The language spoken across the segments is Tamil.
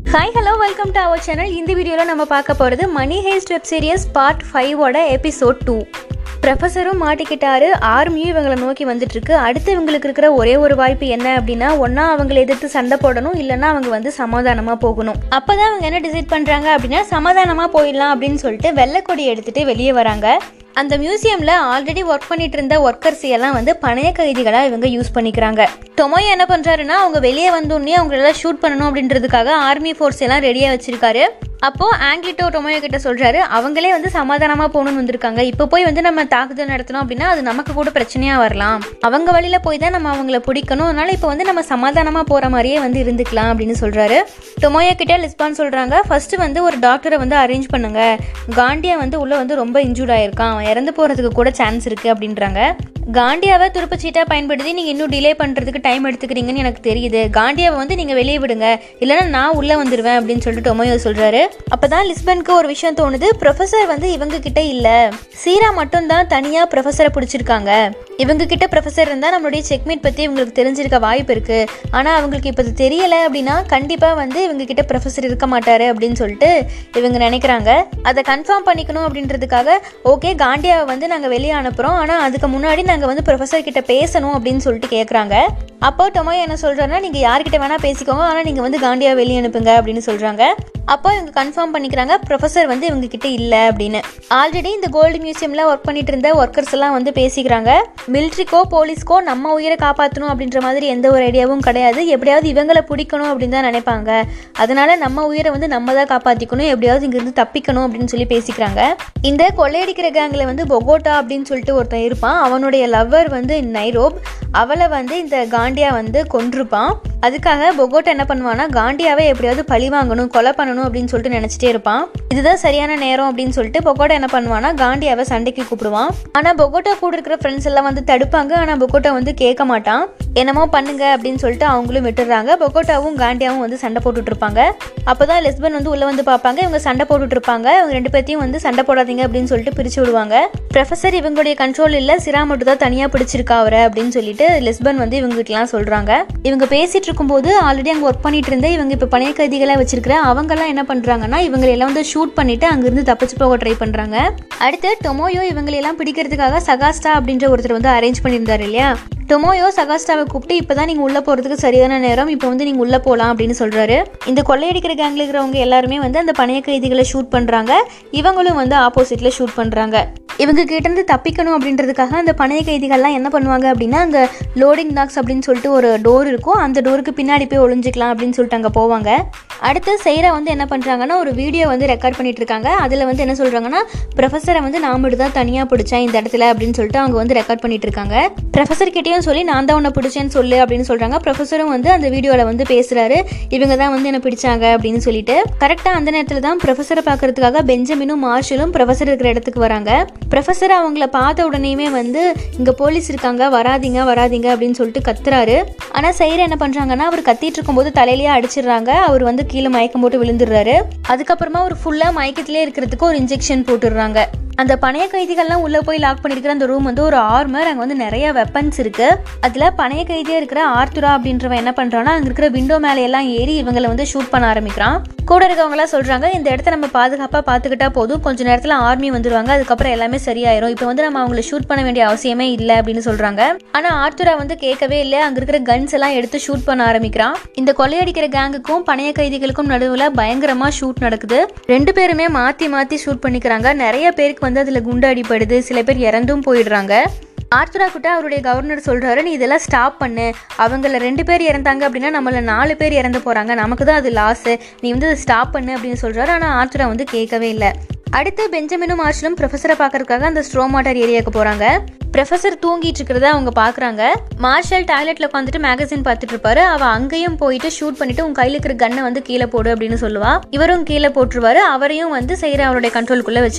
hi hello welcome to our channel இந்த வீடியோவில் நம்ம பார்க்க போகிறது money heist web series part ஃபைவோட எபிசோட் டூ ப்ரொஃபஸரும் மாட்டிக்கிட்டாரு ஆர்மியும் இவங்களை நோக்கி வந்துட்டு இருக்கு அடுத்து இவங்களுக்கு இருக்கிற ஒரே ஒரு வாய்ப்பு என்ன அப்படின்னா ஒன்றா அவங்களை எதிர்த்து சண்டை போடணும் இல்லைன்னா அவங்க வந்து சமாதானமாக போகணும் அப்போ தான் அவங்க என்ன டிசைட் பண்ணுறாங்க அப்படின்னா சமாதானமாக போயிடலாம் அப்படின்னு சொல்லிட்டு வெள்ளைக்கொடி எடுத்துகிட்டு வெளியே வராங்க அந்த மியூசியமில் ஆல்ரெடி ஒர்க் பண்ணிட்டு இருந்த ஒர்க்கர்ஸ் எல்லாம் வந்து பணைய கைதிகளாக இவங்க யூஸ் பண்ணிக்கிறாங்க டொமோய் என்ன பண்ணுறாருன்னா அவங்க வெளியே வந்தோடனே அவங்களெல்லாம் ஷூட் பண்ணணும் அப்படின்றதுக்காக ஆர்மி ஃபோர்ஸ் எல்லாம் ரெடியாக வச்சிருக்காரு அப்போ ஆங்கிலிட்டோ டொமோயோ கிட்ட சொல்றாரு அவங்களே வந்து சமாதானமா போகணும்னு வந்திருக்காங்க இப்போ போய் வந்து நம்ம தாக்குதல் நடத்தணும் அப்படின்னா அது நமக்கு கூட பிரச்சனையா வரலாம் அவங்க வழியில போய் தான் நம்ம அவங்கள பிடிக்கணும் அதனால இப்போ வந்து நம்ம சமாதானமா போற மாதிரியே வந்து இருந்துக்கலாம் அப்படின்னு சொல்றாரு டொமோயோ கிட்ட லிஸ்பான் சொல்றாங்க ஃபர்ஸ்ட் வந்து ஒரு டாக்டரை வந்து அரேஞ்ச் பண்ணுங்க காண்டியா வந்து உள்ள வந்து ரொம்ப இன்ஜூர்ட் ஆயிருக்கான் அவன் இறந்து போறதுக்கு கூட சான்ஸ் இருக்கு அப்படின்றாங்க காண்டியாவை துருப்புச்சீட்டா பயன்படுத்தி நீங்க இன்னும் டிலே பண்றதுக்கு டைம் எடுத்துக்கிறீங்கன்னு எனக்கு தெரியுது காண்டியாவை வந்து நீங்க வெளியே விடுங்க இல்லைன்னா நான் உள்ள வந்துருவேன் அப்படின்னு சொல்லிட்டு டொமோயோ சொல்றாரு அப்பதான் லிஸ்பனுக்கு ஒரு விஷயம் தோணுது ப்ரொஃபசர் வந்து இவங்க கிட்ட இல்ல சீரா மட்டும் தான் தனியா ப்ரொஃபஸரை பிடிச்சிருக்காங்க இவங்க கிட்ட ப்ரொஃபஸர் இருந்தா நம்மளுடைய செக்மேட் பத்தி இவங்களுக்கு தெரிஞ்சிருக்க வாய்ப்பு இருக்கு ஆனா அவங்களுக்கு இப்போ இது தெரியல அப்படின்னா கண்டிப்பா வந்து இவங்க கிட்ட ப்ரொஃபஸர் இருக்க மாட்டாரு அப்படின்னு சொல்லிட்டு இவங்க நினைக்கிறாங்க அதை கன்ஃபார்ம் பண்ணிக்கணும் அப்படின்றதுக்காக ஓகே காண்டியாவை வந்து நாங்கள் வெளியே அனுப்புகிறோம் ஆனால் அதுக்கு முன்னாடி நாங்கள் வந்து ப்ரொஃபஸர் கிட்ட பேசணும் அப்படின்னு சொல்லிட்டு கேட்குறாங்க அப்போ டொமோ என்ன சொல்கிறாருன்னா நீங்கள் யார்கிட்ட வேணால் பேசிக்கோங்க ஆனால் நீங்கள் வந்து காண்டியாவை வெளியே அனுப்புங்க அப்படின்னு சொல்கிறாங்க அப்போ இவங்க கன்ஃபார்ம் பண்ணிக்கிறாங்க ப்ரொஃபஸர் வந்து இவங்க கிட்ட இல்லை அப்படின்னு ஆல்ரெடி இந்த கோல்டு மியூசியமில் ஒர்க் பண்ணிட்டு இருந்த ஒர்க்கர்ஸ் எல்லாம் வந்து பேசிக்கிறாங்க மிலிட்ரிக்கோ போலீஸ்க்கோ நம்ம உயிரை காப்பாற்றணும் அப்படின்ற மாதிரி எந்த ஒரு ஐடியாவும் கிடையாது எப்படியாவது இவங்களை பிடிக்கணும் அப்படின்னு தான் நினைப்பாங்க அதனால நம்ம உயிரை வந்து நம்ம தான் காப்பாற்றிக்கணும் எப்படியாவது இங்கிருந்து தப்பிக்கணும் அப்படின்னு சொல்லி பேசிக்கிறாங்க இந்த கொள்ளையடிக்கிற கேங்கில் வந்து பொகோட்டா அப்படின்னு சொல்லிட்டு ஒருத்தன் இருப்பான் அவனுடைய லவ்வர் வந்து நைரோப் அவளை வந்து இந்த காண்டியா வந்து கொன்றிருப்பான் அதுக்காக பொகோட்டா என்ன பண்ணுவான்னா காண்டியாவை எப்படியாவது பழி வாங்கணும் கொலை பண்ணணும் அப்படின்னு சொல்லிட்டு நினச்சிட்டே இருப்பான் இதுதான் சரியான நேரம் அப்படின்னு சொல்லிட்டு பொகோட்டா என்ன பண்ணுவான்னா காண்டியாவை சண்டைக்கு கூப்பிடுவான் ஆனால் பொகோட்டா கூட இருக்கிற ஃப்ரெண்ட்ஸ் எல்லாம் வந்து தடுப்பாங்க ஆனால் பொகோட்டா வந்து கேட்க மாட்டான் என்னமோ பண்ணுங்க அப்படின்னு சொல்லிட்டு அவங்களும் விட்டுடுறாங்க பொகோட்டாவும் காண்டியாவும் வந்து சண்டை போட்டுட்டு இருப்பாங்க அப்போதான் லெஸ்பன் வந்து உள்ள வந்து பார்ப்பாங்க இவங்க சண்டை போட்டுட்டு இருப்பாங்க இவங்க ரெண்டு பேர்த்தையும் வந்து சண்டை போடாதீங்க அப்படின்னு சொல்லிட்டு பிரிச்சு விடுவாங்க ப்ரொஃபசர் இவங்களுடைய கண்ட்ரோல் இல்லை சிரா மட்டும் தான் தனியாக பிடிச்சிருக்கா அவரை அப்படின்னு சொல்லிட்டு லெஸ்பன் வந்து இவங்ககிட்டலாம் சொல்றாங்க இவங்க பேசிட்டு இருக்கும்போது ஆல்ரெடி அங்கே ஒர்க் பண்ணிட்டு இருந்த இவங்க இப்போ பணைய கைதிகளாக வச்சிருக்கிற அவங்கெல்லாம் என்ன பண்றாங்கன்னா இவங்களை எல்லாம் வந்து ஷூட் பண்ணிட்டு அங்கிருந்து தப்பிச்சு போக ட்ரை பண்றாங்க அடுத்து டொமோயோ இவங்களெல்லாம் பிடிக்கிறதுக்காக சகாஸ்டா அப்படின்ற ஒருத்தர் வந்து அரேஞ்ச் பண்ணியிருந்தாரு இல்லையா டொமோயோ சகாஸ்டாவை கூப்பிட்டு இப்போதான் நீங்கள் உள்ளே போகிறதுக்கு சரியான நேரம் இப்போ வந்து நீங்கள் உள்ளே போகலாம் அப்படின்னு சொல்கிறாரு இந்த கொள்ளையடிக்கிற கேங்கில் இருக்கிறவங்க எல்லாருமே வந்து அந்த பணைய கைதிகளை ஷூட் பண்ணுறாங்க இவங்களும் வந்து ஆப்போசிட்டில் ஷூட் பண்ணுறாங்க இவங்க கிட்டேருந்து தப்பிக்கணும் அப்படின்றதுக்காக அந்த பணைய கைதிகள்லாம் என்ன பண்ணுவாங்க அப்படின்னா அங்கே லோடிங் டாக்ஸ் அப்படின்னு சொல்லிட்டு ஒரு டோர் இருக்கும் அந்த டோருக்கு பின்னாடி போய் ஒளிஞ்சிக்கலாம் அப்படின்னு சொல்லிட்டு அங்கே போவாங்க அடுத்து செய்கிறா வந்து என்ன பண்ணுறாங்கன்னா ஒரு வீடியோ வந்து ரெக்கார்ட் பண்ணிட்டு இருக்காங்க அதில் வந்து என்ன சொல்கிறாங்கன்னா ப்ரொஃபஸரை வந்து நான் மட்டும் தான் தனியாக பிடிச்சேன் இந்த இடத்துல அப்படின்னு சொல்லிட்டு அவங்க வந்து ரெக்கார்ட் பண்ணிட்டு இருக்காங்க ப்ரொஃபஸர் கிட்டேயும் சொல்லி நான் தான் உன்னை பிடிச்சேன்னு சொல்லு அப்படின்னு சொல்கிறாங்க ப்ரொஃபஸரும் வந்து அந்த வீடியோவில் வந்து பேசுகிறாரு இவங்க தான் வந்து என்ன பிடிச்சாங்க அப்படின்னு சொல்லிட்டு கரெக்டாக அந்த நேரத்தில் தான் ப்ரொஃபஸரை பார்க்கறதுக்காக பெஞ்சமினும் மார்ஷலும் ப்ரொஃபஸர் இருக்கிற இடத்துக்கு வராங்க ப்ரொஃபஸர் அவங்கள பார்த்த உடனேயுமே வந்து இங்கே போலீஸ் இருக்காங்க வராதீங்க வராதீங்க அப்படின்னு சொல்லிட்டு கத்துறாரு ஆனால் செய்கிற என்ன பண்ணுறாங்கன்னா அவர் கத்திட்டு இருக்கும்போது தலையிலேயே அடிச்சிடுறாங்க அவர் வந்து கீழே மயக்கம் போட்டு விழுந்துடுறாரு அதுக்கப்புறமா ஒரு ஃபுல்லாக மயக்கத்திலே இருக்கிறதுக்கு ஒரு இன்ஜெக்ஷன் போட்டுடுறாங்க அந்த பணைய கைதிகள்லாம் உள்ளே போய் லாக் பண்ணியிருக்கிற அந்த ரூம் வந்து ஒரு ஆர்மர் அங்கே வந்து நிறைய வெப்பன்ஸ் இருக்கு அதில் பணைய கைதியாக இருக்கிற ஆர்த்துரா அப்படின்றவன் என்ன பண்ணுறான்னா அங்கே இருக்கிற விண்டோ மேலே எல்லாம் ஏறி இவங்களை வந்து ஷூட் பண்ண ஆரம்பிக்கிறான் கூட இருக்கவங்களாம் சொல்கிறாங்க இந்த இடத்த நம்ம பாதுகாப்பாக பார்த்துக்கிட்டா போதும் கொஞ்ச நேரத்தில் ஆர்மி வந்துருவாங்க அதுக்கப்புறம் எல்லாமே சரியாயிரும் இப்போ வந்து நம்ம அவங்கள ஷூட் பண்ண வேண்டிய அவசியமே இல்லை அப்படின்னு சொல்கிறாங்க ஆனால் ஆர்த்துரா வந்து கேட்கவே இல்லை அங்கே இருக்கிற கன்ஸ் எல்லாம் எடுத்து ஷூட் பண்ண ஆரம்பிக்கிறான் இந்த கொள்ளையடிக்கிற கேங்குக்கும் பணைய கைதிகளுக்கும் நடுவில் பயங்கரமாக ஷூட் நடக்குது ரெண்டு பேருமே மாற்றி மாற்றி ஷூட் பண்ணிக்கிறாங்க நிறைய பேருக்கு வந்து அதில் குண்டு அடிப்படுது சில பேர் இறந்தும் போயிடுறாங்க ஆர்த்துரா கிட்ட அவருடைய கவர்னர் சொல்றாரு நீ இதெல்லாம் ஸ்டாப் பண்ணு அவங்கள ரெண்டு பேர் இறந்தாங்க அப்படின்னா நம்மள நாலு பேர் இறந்து போறாங்க நமக்கு தான் அது லாஸ் நீ வந்து அதை ஸ்டாப் பண்ணு அப்படின்னு சொல்றாரு ஆனால் ஆர்த்துரா வந்து கேட்கவே இல்லை அடுத்து பெஞ்சமினும் மார்ஷலும் ப்ரொஃபஸரை பார்க்கறதுக்காக அந்த ஸ்ட்ரோம் வாட்டர் ஏரியாவுக்கு போறாங்க ப்ரொஃபஸர் தூங்கிட்டு இருக்கிறத அவங்க பார்க்குறாங்க மார்ஷல் டாய்லெட்டில் உட்காந்துட்டு மேகசின் பார்த்துட்டு இருப்பாரு அவள் அங்கேயும் போயிட்டு ஷூட் பண்ணிட்டு உன் கையில் இருக்கிற கன்னை வந்து கீழே போடு அப்படின்னு சொல்லுவா இவரும் கீழே போட்டுருவாரு அவரையும் வந்து செய்கிற அவருடைய கண்ட்ரோலுக்குள்ளே வச்சுக்குவா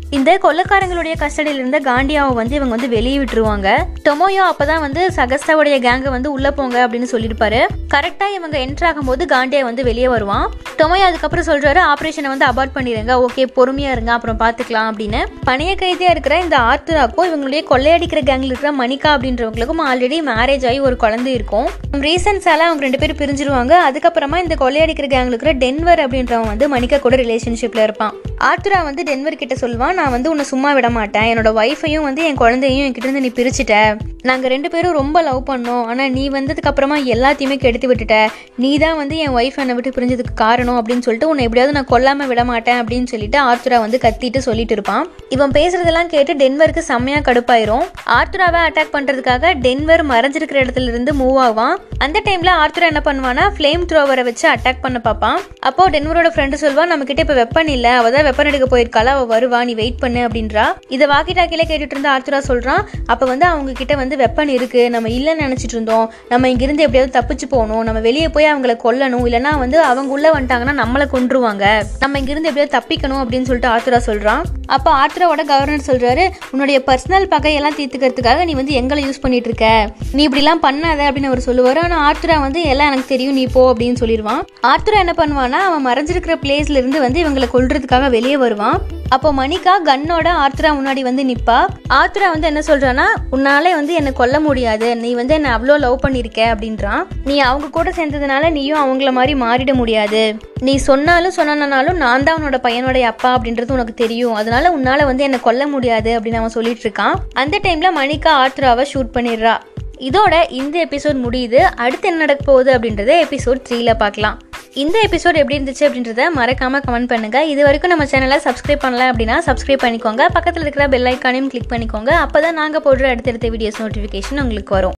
இந்த கொள்ளக்காரங்களுடைய கஸ்டடியில இருந்த காண்டியாவை வந்து இவங்க வந்து வெளியே விட்டுருவாங்க டொமோயோ அப்பதான் வந்து சகஸ்தாவுடைய கேங்க வந்து உள்ள போங்க அப்படின்னு சொல்லியிருப்பாரு கரெக்டா இவங்க என்ட்ரு ஆகும்போது காண்டியா வந்து வெளியே வருவான் டொமோயோ அதுக்கப்புறம் சொல்றாரு ஆபரேஷனை வந்து அபார்ட் பண்ணிடுங்க ஓகே பொறுமையா இருங்க அப்புறம் பாத்துக்கலாம் அப்படின்னு பணைய கைதியா இருக்கிற இந்த ஆர்த்துராக்கும் இவங்களுடைய கொள்ளையடிக்கிற கேங்ல இருக்கிற மணிகா அப்படின்றவங்களுக்கும் ஆல்ரெடி மேரேஜ் ஆகி ஒரு குழந்தை இருக்கும் ரீசன்ஸால அவங்க ரெண்டு பேரும் பிரிஞ்சிருவாங்க அதுக்கப்புறமா இந்த கொள்ளையடிக்கிற கேங்ல இருக்கிற டென்வர் அப்படின்றவன் வந்து மணிகா கூட ரிலேஷன்ஷிப்ல இருப்பான் ஆர்த்துரா வந்து டென்வர் கிட்ட சொல்லுவான் நான் வந்து உன்னை சும்மா விட மாட்டேன் என்னோட ஒய்ஃபையும் வந்து என் குழந்தையும் என்கிட்ட இருந்து நீ பிரிச்சுட்ட நாங்கள் ரெண்டு பேரும் ரொம்ப லவ் பண்ணோம் ஆனால் நீ வந்ததுக்கு அப்புறமா எல்லாத்தையுமே கெடுத்து விட்டுட்ட நீ தான் வந்து என் ஒய்ஃப் என்னை விட்டு பிரிஞ்சதுக்கு காரணம் அப்படின்னு சொல்லிட்டு உன்னை எப்படியாவது நான் கொல்லாம விட மாட்டேன் அப்படின்னு சொல்லிட்டு ஆர்த்துரா வந்து கத்திட்டு சொல்லிட்டு இருப்பான் இவன் பேசுறதெல்லாம் கேட்டு டென்வருக்கு செம்மையா கடுப்பாயிரும் ஆர்த்துராவை அட்டாக் பண்றதுக்காக டென்வர் மறைஞ்சிருக்கிற இடத்துல இருந்து மூவ் ஆவான் அந்த டைம்ல ஆர்த்துரா என்ன பண்ணுவானா ஃப்ளேம் த்ரோவரை வச்சு அட்டாக் பண்ண பார்ப்பான் அப்போ டென்வரோட ஃப்ரெண்டு சொல்வா நம்ம கிட்ட இப்ப வெப்பன் இல்ல அவ தான் வெப்பன் எடுக்க போயிருக்காளா அவ வருவா நீ வெயிட் பண்ணு அப்படின்றா இதை வாக்கி டாக்கில கேட்டுட்டு இருந்த ஆர்த்துரா சொல்றான் அப்ப வந்து அவங்க கிட்ட வந்து வெப்பன் இருக்கு நம்ம இல்லைன்னு நினைச்சிட்டு இருந்தோம் நம்ம இங்கிருந்து எப்படியாவது தப்பிச்சு போகணும் நம்ம வெளியே போய் அவங்கள கொல்லணும் இல்லைன்னா வந்து அவங்க உள்ள வந்துட்டாங்கன்னா நம்மளை கொன்றுவாங்க நம்ம இங்கிருந்து எப்படியாவது தப்பிக்கணும் அப்படின்னு சொல்லிட்டு ஆர்த்துரா சொல்றான் அப்போ ஆர்த்துராவோட கவர்னர் சொல்றாரு உன்னுடைய பர்சனல் பகையெல்லாம் தீர்த்துக்கிறதுக்காக நீ வந்து எங்களை யூஸ் பண்ணிட்டு இருக்க நீ இப்படிலாம் பண்ணாத அப்படின்னு அவர் சொல்லுவார் ஆனால் ஆர்த்துரா வந்து எல்லாம் எனக்கு தெரியும் நீ போ அப்படின்னு சொல்லிடுவான் ஆர்த்துரா என்ன பண்ணுவான்னா அவன் மறைஞ்சிருக்கிற பிளேஸ்ல இருந்து வந்து இவங்களை கொல்றதுக்காக வெளியே வருவான் அப்போ மணிகா கன்னோட ஆர்த்துரா முன்னாடி வந்து நிப்பா ஆர்த்துரா வந்து என்ன சொல்றான்னா உன்னாலே வந்து என்னை கொல்ல முடியாது நீ வந்து என்னை அவ்வளோ லவ் பண்ணியிருக்க அப்படின்றான் நீ அவங்க கூட சேர்ந்ததுனால நீயும் அவங்கள மாதிரி மாறிட முடியாது நீ சொன்னாலும் சொன்னாலும் நான் தான் உன்னோட பையனோட அப்பா அப்படின்றது உனக்கு தெரியும் அதனால உன்னால வந்து என்னை கொல்ல முடியாது அப்படின்னு அவன் சொல்லிட்டு இருக்கான் அந்த டைம்ல மணிகா ஆர்த்துராவை ஷூட் பண்ணிடுறா இதோட இந்த எபிசோட் முடியுது அடுத்து என்ன நடக்க போகுது அப்படின்றத எபிசோட் த்ரீல பார்க்கலாம் இந்த எபிசோட் எப்படி இருந்துச்சு அப்படின்றத மறக்காம கமெண்ட் பண்ணுங்க இது வரைக்கும் நம்ம சேனலை சப்ஸ்கிரைப் பண்ணல அப்படின்னா சப்ஸ்கிரைப் பண்ணிக்கோங்க பக்கத்தில் இருக்கிற பெல் ஐக்கானையும் கிளிக் பண்ணிக்கோங்க அப்பதான் நாங்கள் போடுற அடுத்தடுத்த வீடியோஸ் நோட்டிஃபிகேஷன் உங்களுக்கு வரும்